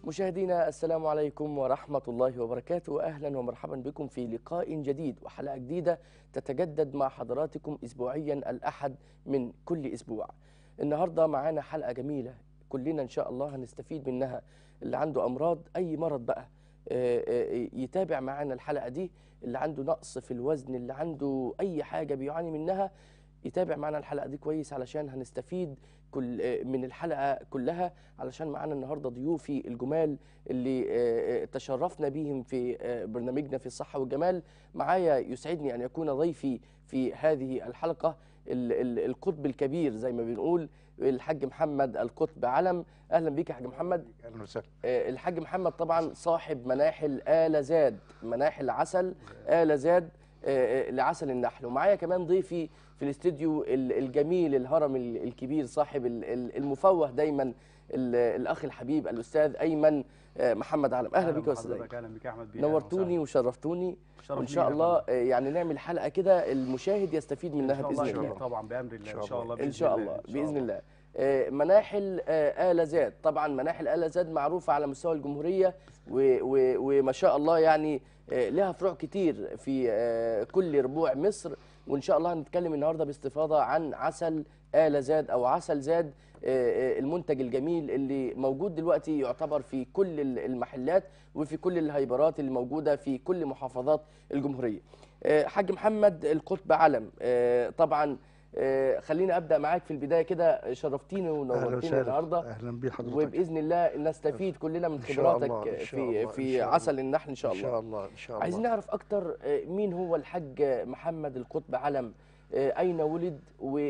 مشاهدينا السلام عليكم ورحمة الله وبركاته أهلا ومرحبا بكم في لقاء جديد وحلقة جديدة تتجدد مع حضراتكم أسبوعيا الأحد من كل أسبوع النهاردة معانا حلقة جميلة كلنا إن شاء الله هنستفيد منها اللي عنده أمراض أي مرض بقى آه، آه، يتابع معانا الحلقة دي اللي عنده نقص في الوزن اللي عنده أي حاجة بيعاني منها يتابع معانا الحلقة دي كويس علشان هنستفيد كل آه، من الحلقة كلها علشان معانا النهاردة ضيوفي الجمال اللي آه، آه، تشرفنا بيهم في آه، برنامجنا في الصحة والجمال معايا يسعدني أن يكون ضيفي في هذه الحلقة ال- ال- القطب الكبير زي ما بنقول الحاج محمد القطب علم أهلا بيك يا حاج محمد اهلا وسهلا آه، الحاج محمد طبعا صاحب مناحل آل زاد مناحل عسل آل زاد آه، آه، لعسل النحل ومعايا كمان ضيفي في الاستديو ال- الجميل الهرم ال- الكبير صاحب ال- ال- المفوه دايما ال- الاخ الحبيب الاستاذ ايمن آه، محمد علم اهلا بك يا استاذ ايمن بحضرتك اهلا بك يا احمد بيه نورتوني وشرفتوني شرف وان لينا شاء يا الله فندم. آه، يعني نعمل حلقه كده المشاهد يستفيد ان منها شاء الله باذن أكيد الله طبعا بامر الله شاء ان شاء الله. الله ان شاء الله إن شاء باذن الله آه، مناحل آه، آل زاد طبعا مناحل آل زاد معروفة على مستوى الجمهورية و- و- وما شاء الله يعني آه، لها فروع كتير في آه، كل ربوع مصر وإن شاء الله هنتكلم النهاردة باستفاضة عن عسل آل زاد أو عسل زاد آه، آه، المنتج الجميل اللي موجود دلوقتي يعتبر في كل ال- المحلات وفي كل الهيبرات اللي موجودة في كل محافظات الجمهورية آه، حاج محمد القطب علم آه، طبعا آه، خليني ابدا معاك في البدايه كده شرفتيني اهلا ونورتيني وسهلا النهارده اهلا بيه حضرتك وباذن الله نستفيد كلنا من إن شاء الله، خبراتك إن شاء في الله، إن في شاء عسل الله. النحل ان شاء ان الله شاء الله ان شاء الله عايزين نعرف اكتر آه، مين هو الحاج محمد القطب علم آه، اين ولد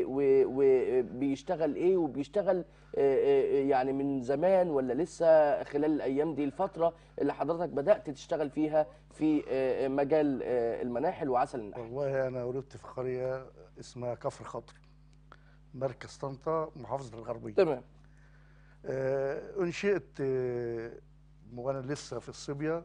وبيشتغل ايه وبيشتغل آه، آه، يعني من زمان ولا لسه خلال الايام دي الفتره اللي حضرتك بدات تشتغل فيها في آه، مجال آه، المناحل وعسل النحل والله انا ولدت في قريه اسمها كفر خطر مركز طنطا محافظه الغربيه تمام آه انشئت آه وانا لسه في الصبيه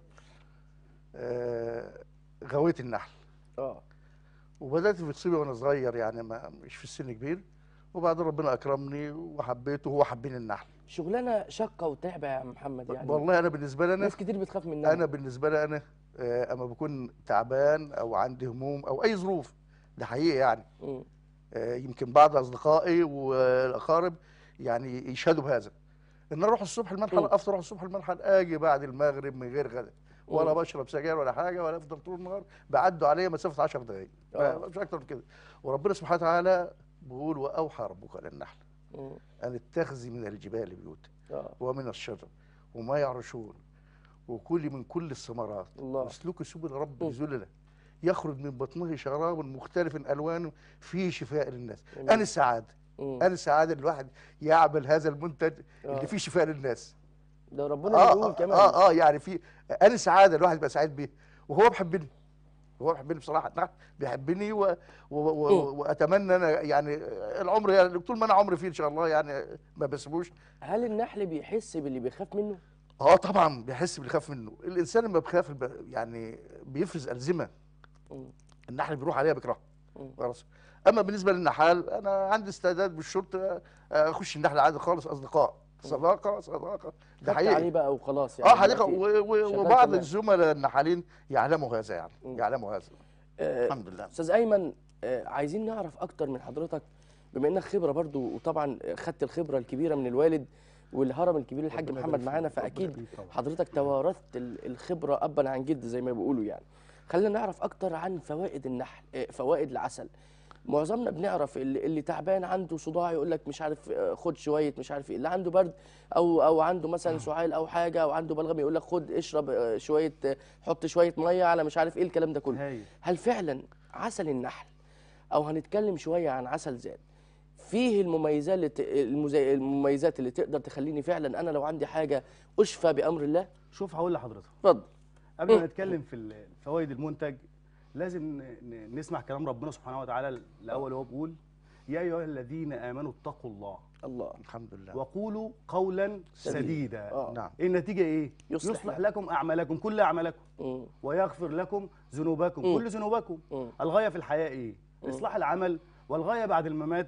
آه غويت النحل اه وبدات في الصبيه وانا صغير يعني ما مش في السن كبير وبعدين ربنا اكرمني وحبيته وهو حبني النحل شغلانه شاقه وتعبه يا محمد يعني والله انا بالنسبه لي انا ناس كتير بتخاف منها انا بالنسبه لي انا آه، اما بكون تعبان او عندي هموم او اي ظروف ده حقيقي يعني مم. آه، يمكن بعض اصدقائي والاقارب يعني يشهدوا بهذا ان اروح الصبح مم. المنحل افطر اروح الصبح المنحل اجي بعد المغرب من غير غدا ولا مم. بشرب سجاير ولا حاجه ولا افضل طول النهار بعدوا عليا مسافه 10 دقائق آه. مش اكتر من كده وربنا سبحانه وتعالى بيقول واوحى ربك للنحل مم. ان اتخذي من الجبال بيوتا اه ومن الشجر وما يعرشون وكلي من كل الثمرات الله واسلكي سبل رب مم. ذللا يخرج من بطنه شراب مختلف الوانه فيه شفاء للناس جميل. انا السعاده مم. انا السعاده الواحد يعمل هذا المنتج آه. اللي فيه شفاء للناس ده ربنا اه بيقول اه, كمان آه, اه يعني في انا سعاده الواحد يبقى سعيد بيه وهو بيحبني هو بيحبني بصراحه نعم بيحبني و... و... و... مم. واتمنى انا يعني العمر يعني طول ما انا عمري فيه ان شاء الله يعني ما بسيبوش هل النحل بيحس باللي بيخاف منه؟ اه طبعا بيحس بالخوف منه الانسان لما بيخاف ب- يعني بيفرز الزمه مم. النحل بيروح عليها بيكرهها مم. خلاص اما بالنسبه للنحال انا عندي استعداد بالشرطه اخش النحل عادي خالص اصدقاء صداقه صداقه ده خدت عليه حقيقي بقى وخلاص يعني اه حقيقه دلوقتي. و- و- شغال وبعض تمام. الزملاء النحالين يعلموا هذا يعني مم. يعلموا هذا آه، الحمد لله استاذ ايمن آه، عايزين نعرف اكتر من حضرتك بما انك خبره برضو وطبعا خدت الخبره الكبيره من الوالد والهرم الكبير الحاج ربنا محمد يبارك معانا فيك، ربنا فاكيد يبارك فيك. حضرتك توارثت ال- الخبره ابا عن جد زي ما بيقولوا يعني خلينا نعرف اكتر عن فوائد النحل آه، فوائد العسل معظمنا بنعرف اللي, اللي تعبان عنده صداع يقول لك مش عارف آه، خد شويه مش عارف ايه اللي عنده برد او او عنده مثلا سعال او حاجه او عنده بلغم يقول لك خد اشرب آه، شويه آه، حط شويه ميه على مش عارف ايه الكلام ده كله هايل هل فعلا عسل النحل او هنتكلم شويه عن عسل زاد فيه المميزات اللي ت- المزي- المميزات اللي تقدر تخليني فعلا انا لو عندي حاجه اشفى بامر الله شوف هقول لحضرتك اتفضل قبل مم. ما نتكلم في ال- فوائد المنتج لازم ن- ن- نسمع كلام ربنا سبحانه وتعالى الاول وهو بيقول يا ايها الذين امنوا اتقوا الله الله الحمد لله وقولوا قولا سديدا. سديدا آه. نعم إيه النتيجه ايه يصلح يصلح لكم اعمالكم كل اعمالكم مم. ويغفر لكم ذنوبكم مم. كل ذنوبكم مم. الغايه في الحياه ايه مم. اصلاح العمل والغايه بعد الممات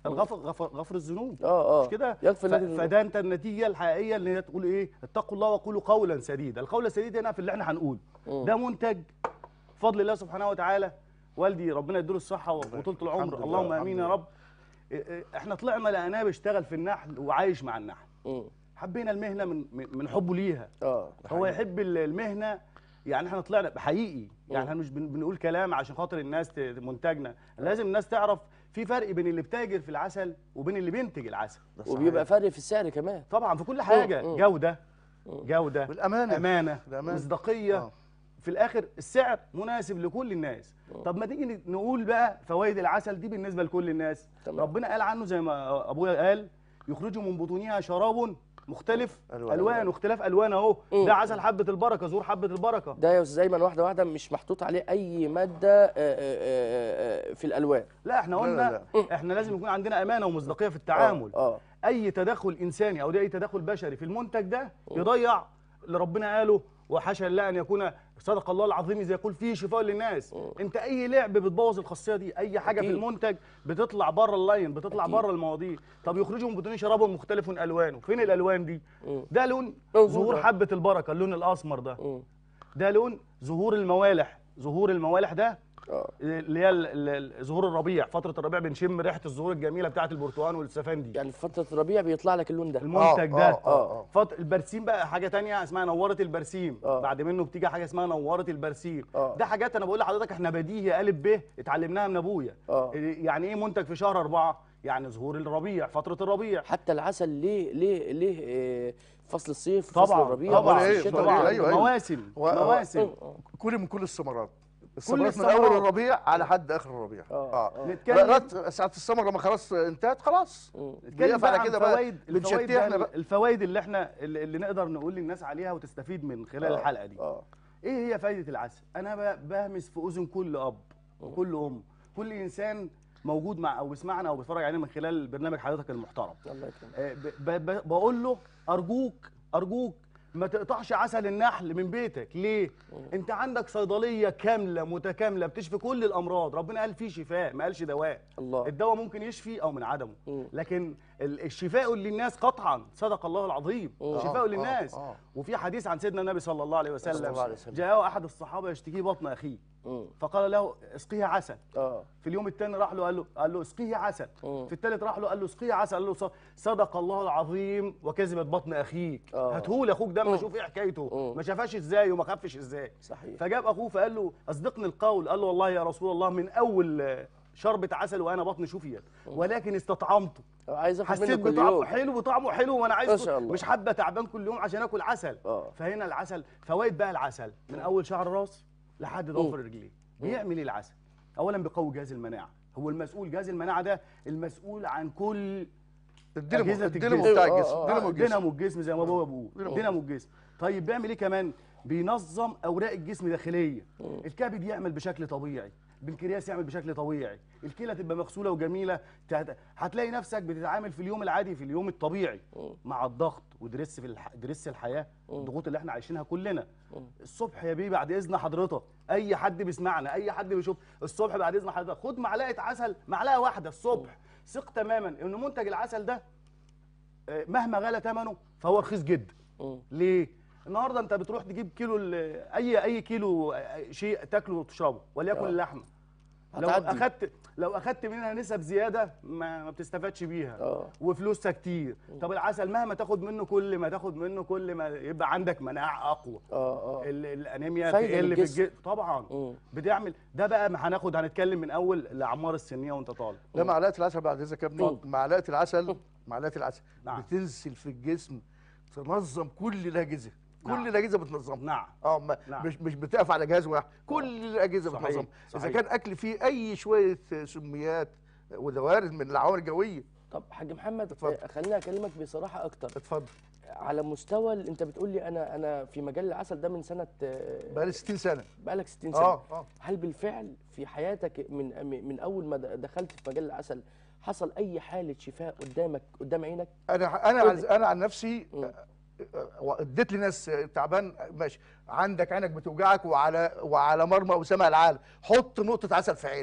الغفر غفر, غفر الذنوب اه اه مش كده يغفر ف- لك الذنوب. فده انت النتيجه الحقيقيه اللي هي تقول ايه اتقوا الله وقولوا قولا سديدا القول السديد هنا في اللي احنا هنقوله مم. ده منتج بفضل الله سبحانه وتعالى والدي ربنا يديله الصحه وطولة الحمد العمر لله، اللهم الحمد امين يا لله. رب إيه إيه، احنا طلعنا لقيناه بيشتغل في النحل وعايش مع النحل مم. حبينا المهنه من من من حبه ليها اه هو يحب ال- المهنه يعني احنا طلعنا حقيقي يعني احنا مش بن- بنقول كلام عشان خاطر الناس ت- منتجنا لازم الناس تعرف في فرق بين اللي بتاجر في العسل وبين اللي بينتج العسل ده صحيح. وبيبقى فرق في السعر كمان طبعا في كل حاجه مم. جوده جوده والامانه امانه الأمانة. مصداقيه آه. في الاخر السعر مناسب لكل الناس طب ما تيجي نقول بقى فوائد العسل دي بالنسبه لكل الناس تمام. ربنا قال عنه زي ما ابويا قال يخرج من بطونها شراب مختلف ألوان. الوان واختلاف الوان اهو مم. ده عسل حبه البركه زور حبه البركه ده يا استاذ ايمن واحده واحده مش محطوط عليه اي ماده آه، آه، آه، آه، في الالوان لا احنا لا، قلنا لا، احنا لازم يكون عندنا امانه ومصداقيه في التعامل اه اي تدخل انساني او اي تدخل بشري في المنتج ده يضيع اللي ربنا قاله وحاشا لله ان يكون صدق الله العظيم اذا يقول فيه شفاء للناس انت اي لعب بتبوظ الخاصيه دي اي حاجه في أكيد. المنتج بتطلع بره اللاين بتطلع أكيد. بره المواضيع طب يخرجوا من بطون شراب مختلف الوانه فين الالوان دي مم. ده لون موجودة. ظهور حبه البركه اللون الاسمر ده مم. ده لون ظهور الموالح ظهور الموالح ده اه اللي هي ال- ال- ال- ظهور الربيع فتره الربيع بنشم ريحه الزهور الجميله بتاعه البرتقال والسفندي يعني في فتره الربيع بيطلع لك اللون ده المنتج آه، ده آه، آه، آه. فط... البرسيم بقى حاجه تانية اسمها نوره البرسيم آه. بعد منه بتيجي حاجه اسمها نوره البرسيم آه. ده حاجات انا بقول لحضرتك احنا بديهي الف ب اتعلمناها من ابويا آه. يعني ايه منتج في شهر أربعة يعني ظهور الربيع فتره الربيع حتى العسل ليه ليه ليه آه، فصل الصيف فصل طبعا الربيع طبعا فصل إيه؟ الشتاء طبعاً. طبعا أيوة، أيوة. مواسم و- و- مواسم آه، كل من كل الثمرات الثمرات من الثمرات. اول الربيع على حد اخر الربيع آه، آه. نتكلم رات- ساعه الثمره لما خلاص انتهت خلاص نتكلم بيقف بقى على عن كده بقى فوائد بنشتيها الفوائد احنا بقى بقى الفوائد اللي احنا اللي, اللي نقدر نقول للناس عليها وتستفيد من خلال آه، الحلقه دي اه ايه هي فايده العسل انا ب- بهمس في اذن كل اب وكل ام كل انسان موجود مع او بيسمعنا او بيتفرج علينا من خلال برنامج حضرتك المحترم الله يكرمك آه، ب- ب- ب- بقول له ارجوك ارجوك ما تقطعش عسل النحل من بيتك ليه انت عندك صيدليه كامله متكامله بتشفي كل الامراض ربنا قال فيه شفاء ما قالش دواء الله الدواء ممكن يشفي او من عدمه مم. لكن ال- الشفاء للناس قطعا صدق الله العظيم مم. شفاء آه، للناس آه، آه. وفي حديث عن سيدنا النبي صلى الله عليه صلى وسلم الله عليه وسلم. جاءه احد الصحابه يشتكي بطن اخيه مم. فقال له اسقيه عسل اه في اليوم الثاني راح له قال له قال له اسقيه عسل مم. في الثالث راح له قال له اسقيه عسل قال له ص- صدق الله العظيم وكذبت بطن اخيك آه. هاتهولي اخوك ده مم. ما اشوف ايه حكايته مم. ما شافهاش ازاي وما خفش ازاي صحيح فجاب اخوه فقال له اصدقني القول قال له والله يا رسول الله من اول آه، شربة عسل وانا بطني شفيت ولكن استطعمته آه، عايز اخد حسيت منه كل بطعمه يوم حلو وطعمه حلو وانا عايز ما شاء الله. مش حابه تعبان كل يوم عشان اكل عسل اه فهنا العسل فوائد بقى العسل من اول شعر الراس لحد ضفر الرجلين بيعمل ايه العسل اولا بيقوي جهاز المناعه هو المسؤول جهاز المناعه ده المسؤول عن كل الدينامو أجهزة الدينامو الجسم. بتاع آه، الجسم آه، آه. دينامو الجسم دينامو الجسم زي ما ابويا بيقول دينامو. دينامو الجسم طيب بيعمل ايه كمان بينظم اوراق الجسم داخليا الكبد يعمل بشكل طبيعي البنكرياس يعمل بشكل طبيعي الكلى تبقى مغسوله وجميله تهت- هتلاقي نفسك بتتعامل في اليوم العادي في اليوم الطبيعي مع الضغط ودرس في الح... درس الحياه الضغوط اللي احنا عايشينها كلنا الصبح يا بيه بعد اذن حضرتك اي حد بيسمعنا اي حد بيشوف الصبح بعد اذن حضرتك خد معلقه عسل معلقه واحده الصبح ثق تماما ان منتج العسل ده آه، مهما غلى ثمنه فهو رخيص جدا مم. ليه النهارده انت بتروح تجيب كيلو ال- اي اي كيلو آه، شيء تاكله وتشربه وليكن آه. اللحمه لو هتعدي. اخدت لو اخدت منها نسب زياده ما, ما بتستفادش بيها اه وفلوسها كتير طب العسل مهما تاخد منه كل ما تاخد منه كل ما يبقى عندك مناعه اقوى اه اه ال- الانيميا فايدة تقل في للجسم. الجسم طبعا مم. بتعمل ده بقى ما هناخد هنتكلم من اول الاعمار السنيه وانت طالب ده معلقه العسل بعد اذنك يا ابني اتفضل. معلقه العسل معلقه العسل نعم. بتنزل في الجسم تنظم كل الاجهزه نعم. كل الاجهزه بتنظم نعم اه ما نعم. مش مش بتقف على جهاز واحد كل الاجهزه صحيح، بتنظم اذا صحيح. كان اكل فيه اي شويه سميات ودوارد من العوامل الجويه طب حاج محمد اتفضل. آه، خليني اكلمك بصراحه اكتر اتفضل على مستوى ال- انت بتقول لي انا انا في مجال العسل ده من سنه آه، بقالي 60 سنه بقالك 60 سنه اه اه هل بالفعل في حياتك من من اول ما د- دخلت في مجال العسل حصل اي حاله شفاء قدامك قدام عينك انا انا قول عن لي. انا عن نفسي مم. آه، اديت لناس تعبان ماشي عندك عينك بتوجعك وعلى وعلى مرمى وسمع العالم حط نقطه عسل في عينك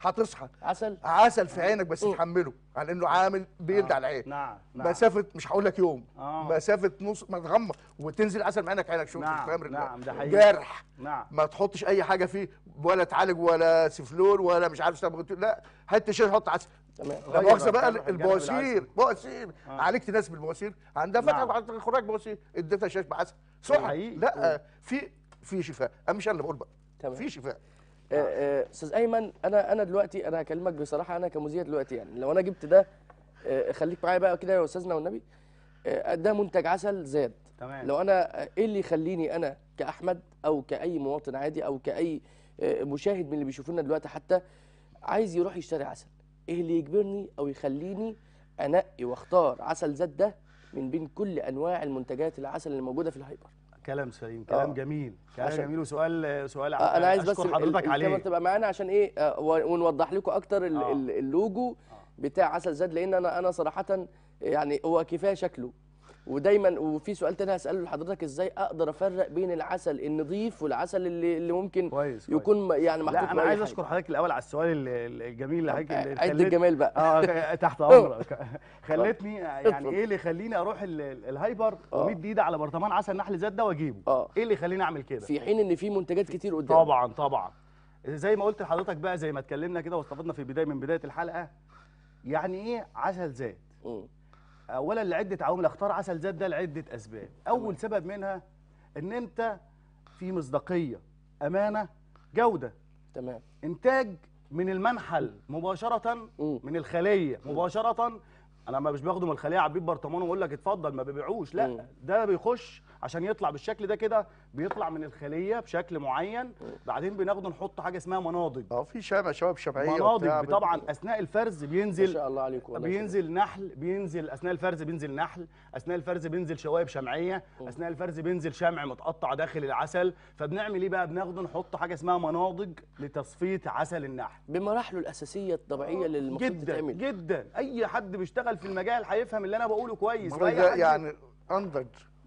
هتصحى عسل عسل في عينك بس تحمله على انه عامل بيلد على العين نعم نعم مسافه مش هقول لك يوم آه. مسافه نص ما تغمض وتنزل عسل من عينك عينك شوف نعم، في امر الله. نعم، ده حقيقي. جرح نعم ما تحطش اي حاجه فيه ولا تعالج ولا سفلون ولا مش عارف صبغة لا هات شيء حط عسل تمام لا غير مؤاخذه بقى الجرح البواسير بواسير آه. عالجت ناس بالبواسير عندها فتحه نعم. وعندها خراج بواسير اديتها شاش بعسل صح حقيقي. لا في في شفاء انا مش انا اللي بقول بقى تمام. في شفاء آه، آه، استاذ ايمن انا انا دلوقتي انا هكلمك بصراحه انا كمذيع دلوقتي يعني لو انا جبت ده آه، خليك معايا بقى كده يا استاذنا والنبي آه، ده منتج عسل زاد تمام لو انا آه، ايه اللي يخليني انا كاحمد او كاي مواطن عادي او كاي آه، مشاهد من اللي بيشوفونا دلوقتي حتى عايز يروح يشتري عسل ايه اللي يجبرني او يخليني انقي واختار عسل زاد ده من بين كل انواع المنتجات العسل اللي موجوده في الهايبر كلام سليم كلام آه. جميل كلام عشان- جميل وسؤال سؤال آه، انا عايز بس اشكر ال- حضرتك الكاميرا عليه تبقى معانا عشان ايه آه، و- ونوضح لكم اكتر ال- آه. ال- اللوجو بتاع عسل زاد لان انا انا صراحه يعني هو كفايه شكله ودايما وفي سؤال تاني هساله لحضرتك ازاي اقدر افرق بين العسل النظيف والعسل اللي اللي ممكن كويس كويس. يكون م- يعني محطوط لا له انا أي عايز حاجة. اشكر حضرتك الاول على السؤال ال- ال- الجميل اللي حضرتك اللي عد خليت- الجمال بقى اه تحت امرك خلتني يعني ايه اللي يخليني اروح ال- ال- الهايبر آه. وامد ايدي على برطمان عسل نحل زاد ده واجيبه اه ايه اللي يخليني اعمل كده في حين ان في منتجات كتير قدام طبعا طبعا زي ما قلت لحضرتك بقى زي ما اتكلمنا كده واستفدنا في بدايه من بدايه الحلقه يعني ايه عسل زاد مم. اولا لعده عوامل اختار عسل زاد ده لعده اسباب اول سبب منها ان انت في مصداقيه امانه جوده تمام انتاج من المنحل مباشره مم. من الخليه مباشره انا ما مش باخده من الخليه عبيد برطمان واقول لك اتفضل ما ببيعوش مم. لا ده بيخش عشان يطلع بالشكل ده كده بيطلع من الخليه بشكل معين بعدين بناخده نحط حاجه اسمها مناضج اه في شامه شباب شمعيه مناضج وبتاع. طبعا اثناء الفرز ما بينزل شاء الله عليكم والله بينزل نحل بينزل اثناء الفرز بينزل نحل اثناء الفرز بينزل شوائب شمعيه اثناء الفرز بينزل شمع متقطع داخل العسل فبنعمل ايه بقى بناخده نحط حاجه اسمها مناضج لتصفيه عسل النحل بمراحله الاساسيه الطبيعيه اللي المفروض جدا تتعمل جدا اي حد بيشتغل في المجال هيفهم اللي انا بقوله كويس المرة واي ده حد يعني انضج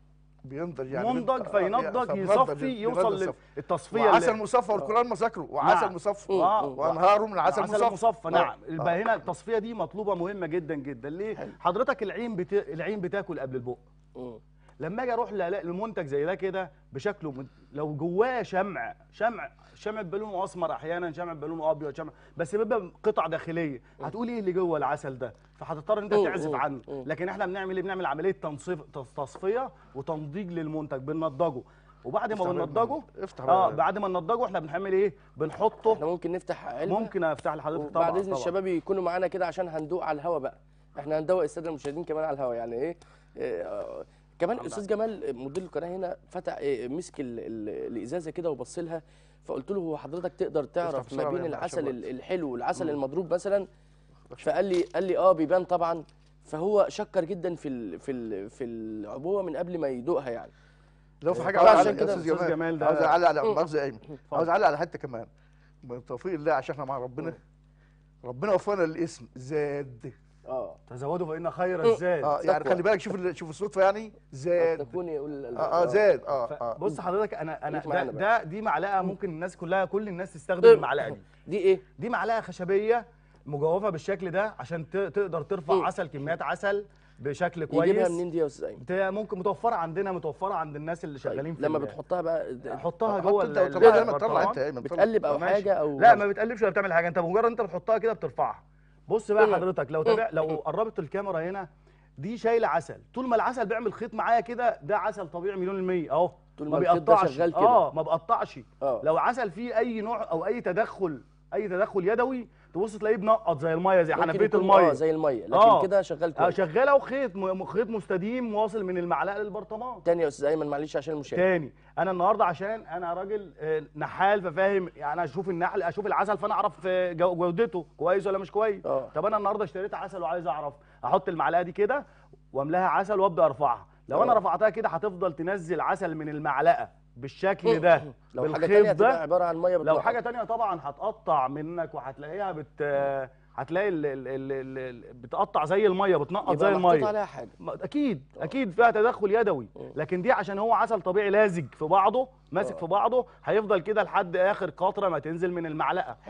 بينضج يعني منضج بت- فينضج آه، يصفي بينضج، يوصل بينضج. للتصفيه وعسل اللي- مصفى والقران مذاكره وعسل نعم. مصفى آه. وانهاره من العسل عسل مصفى مصفى آه. نعم آه. يبقى هنا التصفيه دي مطلوبه مهمه جدا جدا ليه حضرتك العين بت... العين بتاكل قبل البق مم. لما اجي اروح لالاقي المنتج زي ده كده بشكله من... لو جواه شمع شمع شمع بلونه اسمر احيانا شمع بلونه ابيض شمع بس بيبقى قطع داخليه هتقول ايه اللي جوه العسل ده فهتضطر ان انت مم، تعزف مم، عنه مم. لكن احنا بنعمل ايه بنعمل عمليه تنصيف تص- تصفيه وتنضيج للمنتج بننضجه وبعد ما افتح بقى بننضجه المنتج. افتح اه بقى. بعد ما ننضجه احنا بنعمل ايه بنحطه احنا ممكن نفتح علبه ممكن افتح لحضرتك طبعا وبعد اذن طبعا. الشباب يكونوا معانا كده عشان هندوق على الهوا بقى احنا هندوق الساده المشاهدين كمان على الهوا يعني ايه آه، كمان استاذ جمال مدير القناه هنا فتح إيه، مسك ال- ال- الازازه كده وبص لها فقلت له هو حضرتك تقدر تعرف ما بسرعة بين يا العسل شباب. ال- الحلو والعسل المضروب مثلا فقال لي قال لي اه بيبان طبعا فهو شكر جدا في ال في ال في العبوه من قبل ما يدوقها يعني لو في حاجه طبعاً عاوز عشان أعلق يا كده استاذ أستاذ جمال جمال ده- عاوز اعلق على مؤاخذه يا ايمن عاوز اعلق على حته كمان من توفيق الله عشان احنا مع ربنا ربنا وفقنا للاسم زاد اه تزودوا فان خير الزاد اه يعني تقوى. خلي بالك شوف ال- شوف الصدفه يعني زاد تكون يقول ال- اه اه زاد اه ف- اه بص حضرتك انا انا خليك ده, معانا بقى. ده دي معلقه ممكن الناس كلها كل الناس تستخدم المعلقه دي دي ايه دي معلقه خشبيه مجوفه بالشكل ده عشان ت- تقدر ترفع مم. عسل كميات عسل بشكل يجيبها كويس منين دي يا استاذ ايمن انت ممكن متوفره عندنا متوفره عند الناس اللي شغالين في لما ال- بتحطها بقى حطها حط جوه انت ال- وطلع ال- يا ايمن طلع البرطمان. انت يا ايمن طلع. بتقلب او ماشي. حاجه او لا ما بتقلبش ولا بتعمل حاجه انت مجرد انت بتحطها كده بترفعها بص بقى مم. حضرتك لو تابع لو قربت الكاميرا هنا دي شايله عسل طول ما العسل بيعمل خيط معايا كده ده عسل طبيعي مليون المية اهو طول ما ما الخيط ده بيقطعش شغال كده. اه ما بقطعش اه لو عسل فيه اي نوع او اي تدخل اي تدخل يدوي تبص تلاقيه بنقط زي الميه زي ممكن حنفيه يكون الميه اه زي الميه لكن آه. كده شغال اه كويس شغاله وخيط م- خيط مستديم واصل من المعلقه للبرطمان تاني يا استاذ ايمن معلش عشان المشاهد تاني انا النهارده عشان انا راجل آه، نحال ففاهم يعني اشوف النحل اشوف العسل فانا اعرف آه، جو- جودته كويس ولا مش كويس اه. طب انا النهارده اشتريت عسل وعايز اعرف احط المعلقه دي كده واملاها عسل وابدا ارفعها لو انا اه. رفعتها كده هتفضل تنزل عسل من المعلقه بالشكل ده لو حاجه بالخيط تانية هتبقى ده عباره عن ميه لو بتوقف. حاجه تانية طبعا هتقطع منك وهتلاقيها بت هتلاقي ال... ال... ال... ال... ال- بتقطع زي الميه بتنقط يبقى زي محطوط الميه عليها حاجه ما- اكيد اكيد فيها تدخل يدوي لكن دي عشان هو عسل طبيعي لازج في بعضه ماسك آه. في بعضه هيفضل كده لحد اخر قطره ما تنزل من المعلقه حلو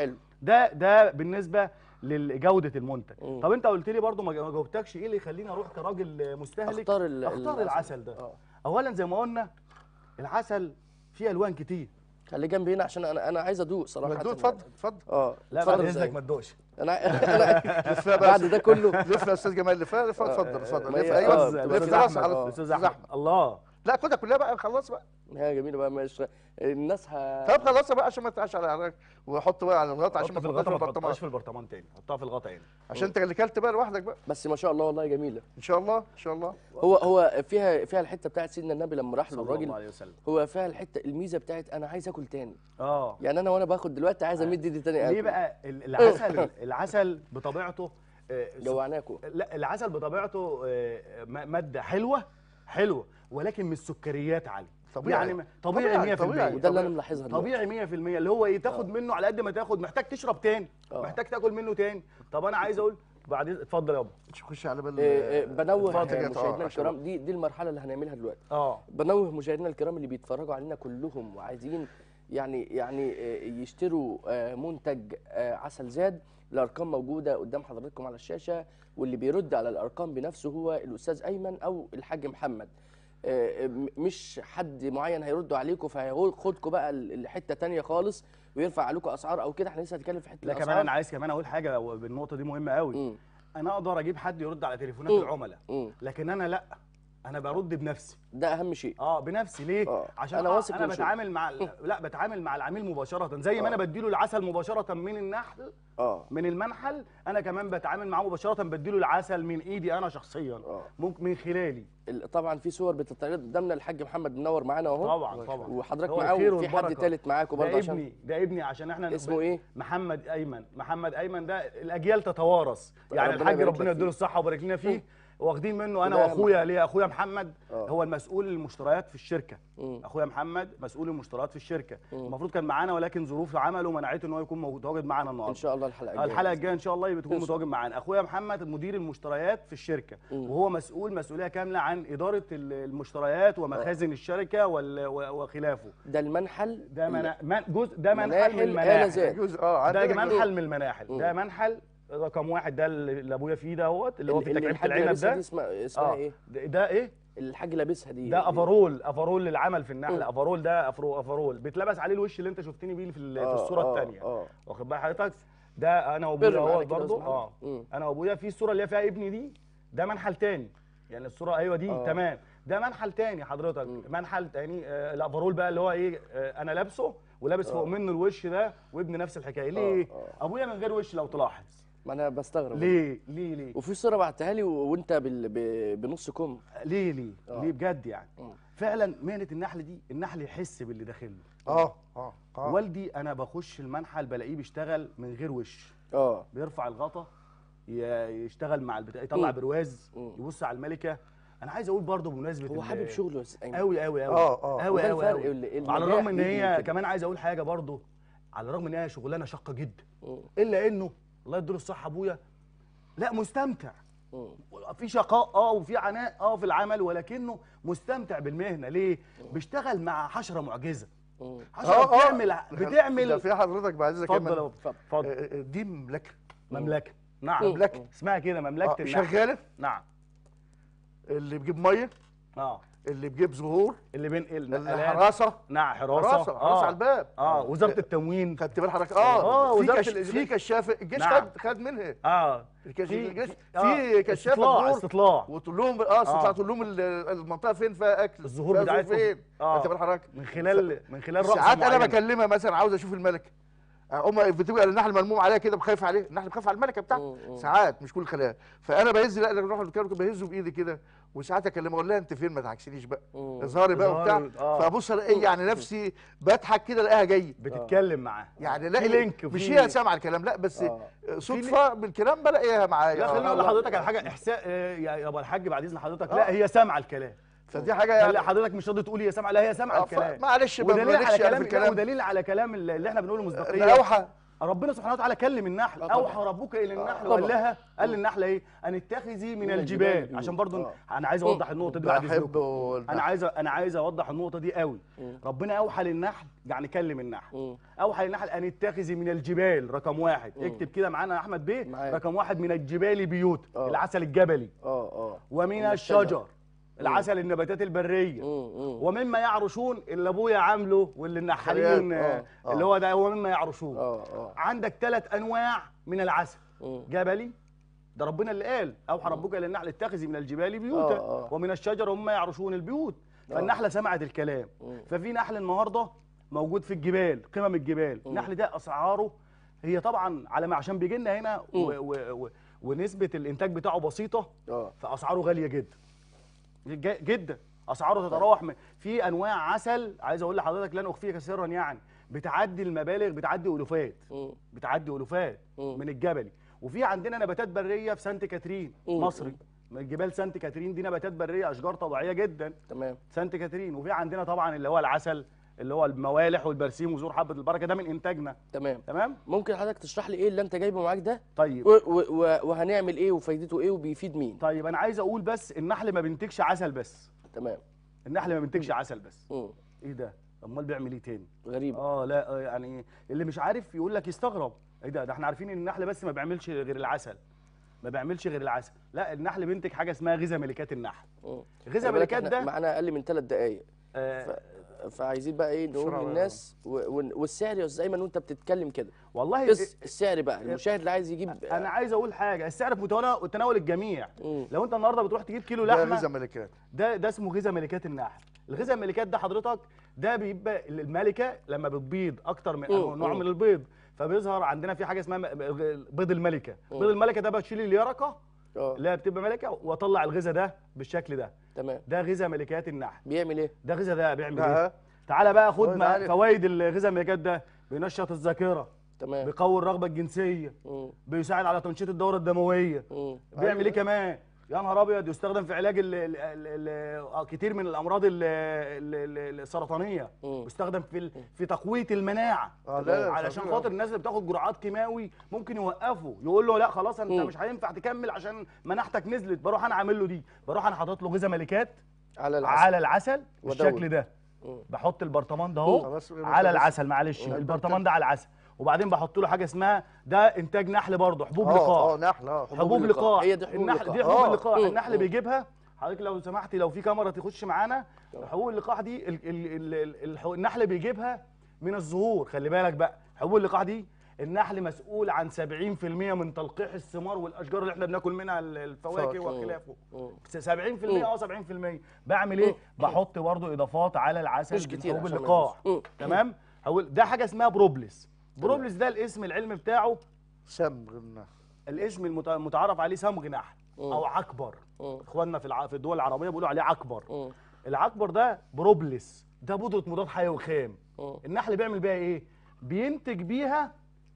ده ده بالنسبه لجوده المنتج مم. طب انت قلت لي برضو ما ما جاوبتكش ايه اللي يخليني اروح كراجل مستهلك اختار ال- اختار العسل ده اه اولا زي ما قلنا العسل فيه الوان كتير خلي جنبي هنا عشان انا انا عايز ادوق صراحه مجدود اتفضل اتفضل اه لا بعد اتفضل اذنك زي- ما تدوقش انا انا لفها بقى بعد ده كله لف يا استاذ جمال لفها لفها اتفضل اتفضل ما لف هي- ايوه آه، لف بتبقى خلاص زحمة، على آه. استاذ زحمة. احمد الله لا خدها كلها بقى خلاص بقى هي جميله بقى مش الناس ه... طب خلاص بقى عشان ما تقعش على عراك وحط بقى على الغطا عشان حط ما في تحطهاش الغطا في ما البرطمان تحطهاش في البرطمان تاني حطها في الغطا هنا عشان انت اللي كلت بقى لوحدك بقى بس ما شاء الله والله جميله ان شاء الله ان شاء الله هو هو فيها فيها الحته بتاعت سيدنا النبي لما راح له صلى الله الراجل عليه وسلم هو فيها الحته الميزه بتاعت انا عايز اكل تاني اه يعني انا وانا باخد دلوقتي عايز امد ايدي تاني ليه اكل بقى ال- العسل العسل بطبيعته آه، جوعناكوا لا العسل بطبيعته آه، م- ماده حلوه حلوه ولكن مش سكريات عاليه طبيعي. يعني م- طبيعي 100% طبيعي. وده اللي انا ملاحظها دلوقتي. طبيعي 100% اللي هو ايه تاخد منه على قد ما تاخد محتاج تشرب تاني آه. محتاج تاكل منه تاني طب انا عايز اقول بعد إذن- اتفضل يابا مش خش على بال آه، آه، بنوه اتفضل يا مشاهدينا طه، عشان- الكرام دي دي المرحله اللي هنعملها دلوقتي اه بنوه مشاهدينا الكرام اللي بيتفرجوا علينا كلهم وعايزين يعني يعني آه، يشتروا آه، منتج آه، عسل زاد الارقام موجوده قدام حضراتكم على الشاشه واللي بيرد على الارقام بنفسه هو الاستاذ ايمن او الحاج محمد آه، م- مش حد معين هيردوا عليكم فهياخدكم بقى ل- لحته تانية خالص ويرفع عليكم اسعار او كده احنا لسه هنتكلم في حته لا كمان انا عايز كمان اقول حاجه بالنقطه دي مهمه قوي مم. انا اقدر اجيب حد يرد على تليفونات مم. العملاء مم. لكن انا لا انا برد بنفسي ده اهم شيء اه بنفسي ليه آه، عشان أنا انا, واثق أنا من شغلي. بتعامل مع ال- لا بتعامل مع العميل مباشره زي ما آه. انا بديله العسل مباشره من النحل اه من المنحل انا كمان بتعامل معاه مباشره بديله العسل من ايدي انا شخصيا آه. ممكن من خلالي ال- طبعا في صور بتتعرض قدامنا الحاج محمد منور معانا اهو طبعا طبعا وحضرتك هو معاه الخير وفي حد والبركة. تالت معاكم برضه ده عشان ابني ده ابني عشان احنا اسمه ايه؟ محمد ايمن محمد ايمن ده الاجيال تتوارث يعني ربنا الحاج يبارك لك ربنا فيه. يديله الصحه ويبارك لنا فيه واخدين منه انا وده واخويا ليه اخويا محمد آه. هو المسؤول المشتريات في الشركه مم. اخويا محمد مسؤول المشتريات في الشركه مم. المفروض كان معانا ولكن ظروف عمله منعته ان هو يكون متواجد معانا ان النهارده شاء الله الحلقه آه، الجايه الحلقه الجايه ان شاء الله يبقى تكون إن شاء متواجد معانا اخويا محمد مدير المشتريات في الشركه مم. وهو مسؤول مسؤوليه كامله عن اداره ال- المشتريات ومخازن الشركه وال- و- وخلافه ده المنحل ده منا... من... جزء ده منحل مناحل من آل المناحل زاد. جزء اه ده عندنا منحل من المناحل مم. ده منحل رقم واحد ده اللي ابويا فيه دهوت اللي هو في اللي تكعيبه الحاج العنب لابسها ده دي اسمها اسمها اه ايه؟ ده, ده ايه الحاج لابسها دي ده افرول افرول للعمل في النحل مم. افرول ده افرو افرول بيتلبس عليه الوش اللي انت شفتني بيه في, ال- في الصوره آه، الثانيه اه واخد بال حضرتك ده انا وابويا بر معانا اهو كده برضه اسمها. اه مم. انا وابويا في الصوره اللي هي فيها ابني دي ده منحل تاني يعني الصوره ايوه دي آه. تمام ده منحل تاني حضرتك مم. منحل تاني آه الافرول بقى اللي هو ايه آه انا لابسه ولابس فوق آه. منه الوش ده وابني نفس الحكايه ليه آه. ابويا من غير وش لو تلاحظ ما انا بستغرب ليه ليه ليه وفي صوره بعتها لي و- وانت بال... ب... بنص كم ليه ليه آه. ليه بجد يعني مم. فعلا مهنه النحل دي النحل يحس باللي داخله اه اه اه والدي انا بخش المنحل بلاقيه بيشتغل من غير وش اه بيرفع الغطا ي- يشتغل مع البتاع يطلع مم. برواز مم. يبص على الملكه انا عايز اقول برضه بمناسبه هو ال- حابب شغله يا استاذ ايمن قوي قوي قوي آه، آه. قوي وده قوي الفرق قوي اللي- اللي على النجاح الرغم ان بيجي هي كده. كمان عايز اقول حاجه برضه على الرغم ان هي شغلانه شاقه جدا مم. الا انه الله يديله الصحه ابويا لا مستمتع مم. في شقاء اه وفي عناء اه في العمل ولكنه مستمتع بالمهنه ليه بيشتغل مع حشره معجزه مم. حشره بتعمل ده بتعمل في حضرتك بعد اذنك اتفضل يا كمان. بابا، اتفضل آه، آه، دي مملكه مملكه نعم مملكه اسمها كده مملكه آه، النحل شغاله نعم اللي بيجيب ميه اه اللي بيجيب زهور اللي بينقل نقلات الحراسه نعم حراسه حراسه حراسه على الباب اه وزاره التموين خدت بال حضرتك آه، اه في وزارة كش... الإز- في كشافه الجيش نعم. خد خد منها اه الكش... في- الجيش آه، في كشافه استطلاع زهور استطلاع وتقول لهم اه استطلاع آه. تقول لهم ال- المنطقه فين فيها اكل الزهور فيها بتاعتهم. فين آه. خدت بال حضرتك من خلال من خلال رأس ساعات انا معينة. بكلمها مثلا عاوز اشوف الملكه هم بتبقى النحل ملموم عليها كده بخايف عليه النحل بخاف على الملكه بتاعته مم، مم. ساعات مش كل الخلايا فانا بهز لا نروح نتكلم بهزه بايدي كده وساعات اكلمها اقول لها انت فين ما تعكسنيش بقى مم. اظهاري بقى إظهاري، وبتاع آه. فابص الاقي يعني نفسي بضحك كده الاقيها جايه بتتكلم معاه يعني في لا لينك مش وفي- هي سامعه الكلام لا بس آه. صدفه بالكلام بلاقيها معايا لا خليني آه. اقول لحضرتك على حاجه احساء آه، يا يابا الحاج بعد اذن حضرتك لا هي سامعه الكلام فدي حاجه لا يعني حضرتك مش راضي تقول هي سامعه لا هي سامعه آه، الكلام ف- معلش ما ودليل بمالكش على يعني كلام في الكلام. ودليل على كلام اللي اللي احنا بنقوله مصداقيه الاوحى ربنا سبحانه وتعالى كلم النحل آه طبعا. اوحى ربك الى النحل طبعا. وقال لها قال للنحله ايه ان اتخذي من من الجبال الجبال عشان بيوت. برضو آه. انا عايز اوضح النقطه دي بعد بحب اذنكم والنحل. انا عايز انا عايز اوضح النقطه دي قوي مم. ربنا اوحى للنحل يعني كلم النحل مم. اوحى للنحل ان اتخذي من الجبال رقم واحد مم. اكتب كده معانا يا احمد بيه معاك. رقم واحد من الجبال بيوت آه. العسل الجبلي اه اه ومن ومن الشجر الشجر. العسل النباتات البريه مم. مم. ومما يعرشون اللي ابويا عامله واللي النحالين آه، آه، اللي هو ده ومما يعرشون اه اه عندك ثلاث انواع من العسل مم. جبلي ده ربنا اللي قال اوحى ربك الى النحل اتخذي من الجبال بيوتا آه، آه. ومن الشجر ومما يعرشون البيوت فالنحله سمعت الكلام مم. ففي نحل النهارده موجود في الجبال قمم الجبال النحل ده اسعاره هي طبعا على ما عشان بيجي لنا هنا و و و ونسبه الانتاج بتاعه بسيطه اه فاسعاره غاليه جدا ج- جدا اسعاره تتراوح من في انواع عسل عايز اقول لحضرتك لن اخفيك سرا يعني بتعدي المبالغ بتعدي الوفات مم. بتعدي الوفات مم. من الجبلي وفي عندنا نباتات بريه في سانت كاترين مم. مصري من جبال سانت كاترين دي نباتات بريه اشجار طبيعيه جدا تمام سانت كاترين وفي عندنا طبعا اللي هو العسل اللي هو الموالح والبرسيم وزور حبه البركه ده من انتاجنا تمام تمام ممكن حضرتك تشرح لي ايه اللي انت جايبه معاك ده طيب و و و وهنعمل ايه وفايدته ايه وبيفيد مين طيب انا عايز اقول بس النحل ما بينتجش عسل بس تمام النحل ما بينتجش عسل بس مم. ايه ده امال بيعمل ايه تاني غريب اه لا آه، يعني اللي مش عارف يقول لك يستغرب ايه ده ده احنا عارفين ان النحل بس ما بيعملش غير العسل ما بيعملش غير العسل لا النحل بينتج حاجه اسمها غذاء ملكات النحل مم. غذاء خلي بالك ملكات إحنا ده معانا اقل من ثلاث دقائق آه فعايزين بقى ايه نقول بسرعة بقى. للناس و- و- والسعر يا استاذ ايمن وانت بتتكلم كده والله بس السعر بقى المشاهد اللي عايز يجيب انا عايز اقول حاجه السعر في متناول تناول الجميع مم. لو انت النهارده بتروح تجيب كيلو ده لحمه غذاء ملكات ده ده اسمه غذاء ملكات النحل الغذاء الملكات ده حضرتك ده بيبقى الملكه لما بتبيض اكتر من مم، نوع مم. من البيض فبيظهر عندنا في حاجه اسمها م- بيض الملكه مم. بيض الملكه ده بشيل اليرقه اه اللي هي بتبقى ملكه واطلع الغذاء ده بالشكل ده تمام ده غذاء ملكات النحل بيعمل ايه ده غذاء ده بيعمل ده ايه تعالى بقى خد فوائد ما- عالية. فوائد الغذاء الملكات ده بينشط الذاكره تمام بيقوي الرغبه الجنسيه مم. بيساعد على تنشيط الدوره الدمويه مم. بيعمل ايه كمان يا نهار ابيض يستخدم في علاج ال ال ال ال كتير من الامراض ال ال ال السرطانيه مم. بيستخدم في ال في تقويه المناعه آه، لا، لا، علشان خطير. خاطر الناس اللي بتاخد جرعات كيماوي ممكن يوقفوا يقول له لا خلاص انت مم. مش هينفع تكمل عشان مناعتك نزلت بروح انا عامل له دي بروح انا حاطط له غذاء ملكات على العسل على العسل ودوت. بالشكل ده مم. بحط البرطمان ده اهو خلاص، يبقى على بس- العسل معلش مم. البرطمان ده على العسل وبعدين بحط له حاجه اسمها ده انتاج نحل برضه حبوب لقاح اه اه نحل اه حبوب اللقاح. لقاح هي دي حبوب النحل اللقاح. دي حبوب آه. اللقاح مم. النحل مم. بيجيبها حضرتك لو سمحتي لو في كاميرا تخش معانا حبوب اللقاح دي ال ال ال ال الح- النحل بيجيبها من الزهور خلي بالك بقى حبوب اللقاح دي النحل مسؤول عن 70% من تلقيح الثمار والاشجار اللي احنا بناكل منها ال- الفواكه فواكه. وخلافه مم. 70% اه 70% بعمل ايه بحط برضو اضافات على العسل مش كتير حبوب عشان ما اللقاح يبوظ. مم. تمام حول- ده حاجه اسمها بروبلس بروبلس ده الاسم العلمي بتاعه سمغ النحل الاسم المت- المتعارف عليه صمغ نحل مم. او عكبر مم. اخواننا في الع... في الدول العربيه بيقولوا عليه عكبر مم. العكبر ده بروبلس ده بودره مضاد حيوي خام مم. النحل بيعمل بيها ايه بينتج بيها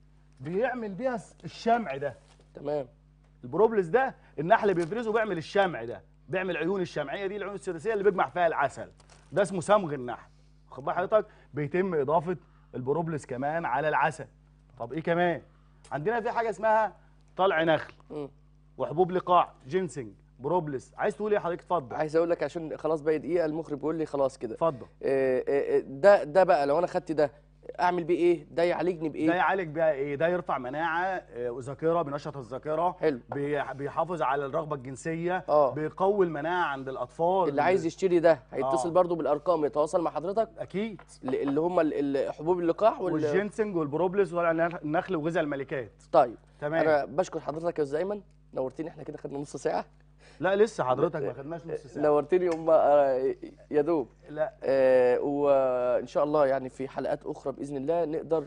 بيعمل بيها الس- الشمع ده تمام البروبلس ده النحل بيفرزه بيعمل الشمع ده بيعمل عيون الشمعيه دي العيون السداسيه اللي بيجمع فيها العسل ده اسمه صمغ النحل خد بال حضرتك بيتم اضافه البروبلس كمان على العسل طب ايه كمان عندنا في حاجه اسمها طلع نخل مم. وحبوب لقاح جينسنج بروبلس عايز تقول ايه يا حضرتك اتفضل عايز اقول لك عشان خلاص باقي دقيقه المخرج بيقول لي خلاص كده اتفضل آه، آه، آه، ده ده بقى لو انا خدت ده اعمل بيه ايه ده يعالجني ده بايه يعالج بقى ايه ده يرفع مناعه آه، وذاكره بينشط الذاكره حلو. بي- بيحافظ على الرغبه الجنسيه آه. بيقوي المناعه عند الاطفال اللي عايز يشتري ده هيتصل آه. برضو بالارقام يتواصل مع حضرتك اكيد ل- اللي هم ال- ال- حبوب اللقاح وال والجينسنج والبروبلس والنخل وغذاء الملكات طيب تمام انا بشكر حضرتك يا استاذ ايمن نورتني احنا كده خدنا نص ساعه لا لسه حضرتك ما خدناش نص ساعه نورتني هم آه، يا دوب لا آه، وان شاء الله يعني في حلقات اخرى باذن الله نقدر آه،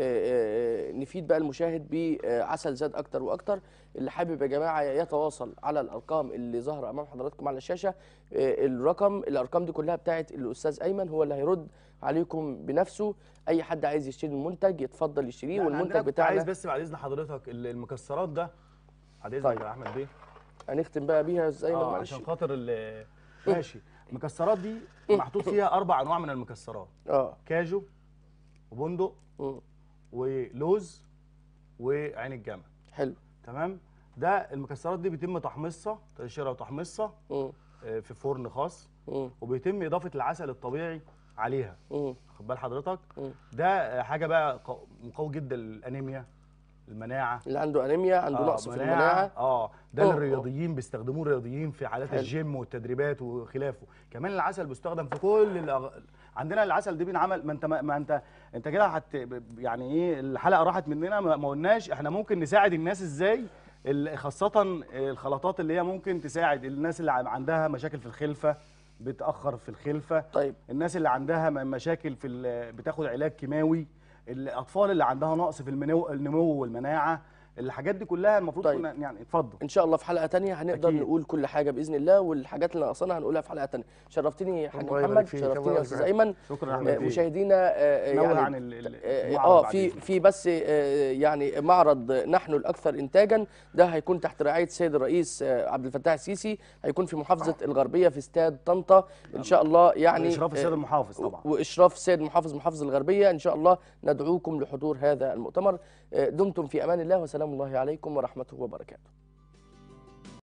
آه، نفيد بقى المشاهد بعسل زاد اكتر واكتر اللي حابب يا جماعه يتواصل على الارقام اللي ظاهره امام حضراتكم على الشاشه آه، الرقم الارقام دي كلها بتاعت الاستاذ ايمن هو اللي هيرد عليكم بنفسه اي حد عايز يشتري المنتج يتفضل يشتريه لا، أنا والمنتج عندنا كنت عايز بتاعنا بس بعد اذن حضرتك ال- المكسرات ده بعد اذنك طيب. يا احمد بيه هنختم بقى بيها يا استاذ ايمن اه معلش عشان خاطر ال- ماشي المكسرات دي محطوط فيها اربع انواع من المكسرات اه كاجو وبندق مم. ولوز وعين الجمل حلو تمام ده المكسرات دي بيتم تحميصها تقشيرها وتحميصها مم. آه، في فرن خاص مم. وبيتم اضافه العسل الطبيعي عليها مم. خد بال حضرتك مم. ده آه، حاجه بقى قو- مقوي جدا للانيميا المناعه اللي عنده انيميا عنده آه، نقص في المناعه اه ده أوه، للرياضيين بيستخدموه الرياضيين في حالات حلو. الجيم والتدريبات وخلافه كمان العسل بيستخدم في كل الأغ... عندنا العسل دي بينعمل ما انت ما, ما انت انت كده هت يعني ايه الحلقه راحت مننا ما ما قلناش احنا ممكن نساعد الناس ازاي ال- خاصه الخلطات اللي هي ممكن تساعد الناس اللي عم- عندها مشاكل في الخلفه بتاخر في الخلفه طيب الناس اللي عندها م- مشاكل في ال- بتاخد علاج كيماوي الاطفال اللي عندها نقص في المنو النمو والمناعه الحاجات دي كلها المفروض طيب. كنا يعني اتفضل ان شاء الله في حلقه تانية هنقدر أكيد. نقول كل حاجه باذن الله والحاجات اللي ناقصانا هنقولها في حلقه تانية شرفتني يا حاج الله يبارك محمد فيك، شرفتني الله يا يبارك استاذ فيك. ايمن شكرا يا آه، احمد بيه. مشاهدينا آه، نوه يعني عن ال- ال- اه المعرض آه، بعد في إذنك. في بس آه، يعني معرض نحن الاكثر انتاجا ده هيكون تحت رعايه السيد الرئيس آه، عبد الفتاح السيسي هيكون في محافظه الغربيه في استاد طنطا ان شاء الله يعني اشراف السيد آه، المحافظ طبعا واشراف السيد محافظ محافظه الغربيه ان شاء الله ندعوكم لحضور هذا المؤتمر آه، دمتم في امان الله وسلام الله عليكم ورحمته وبركاته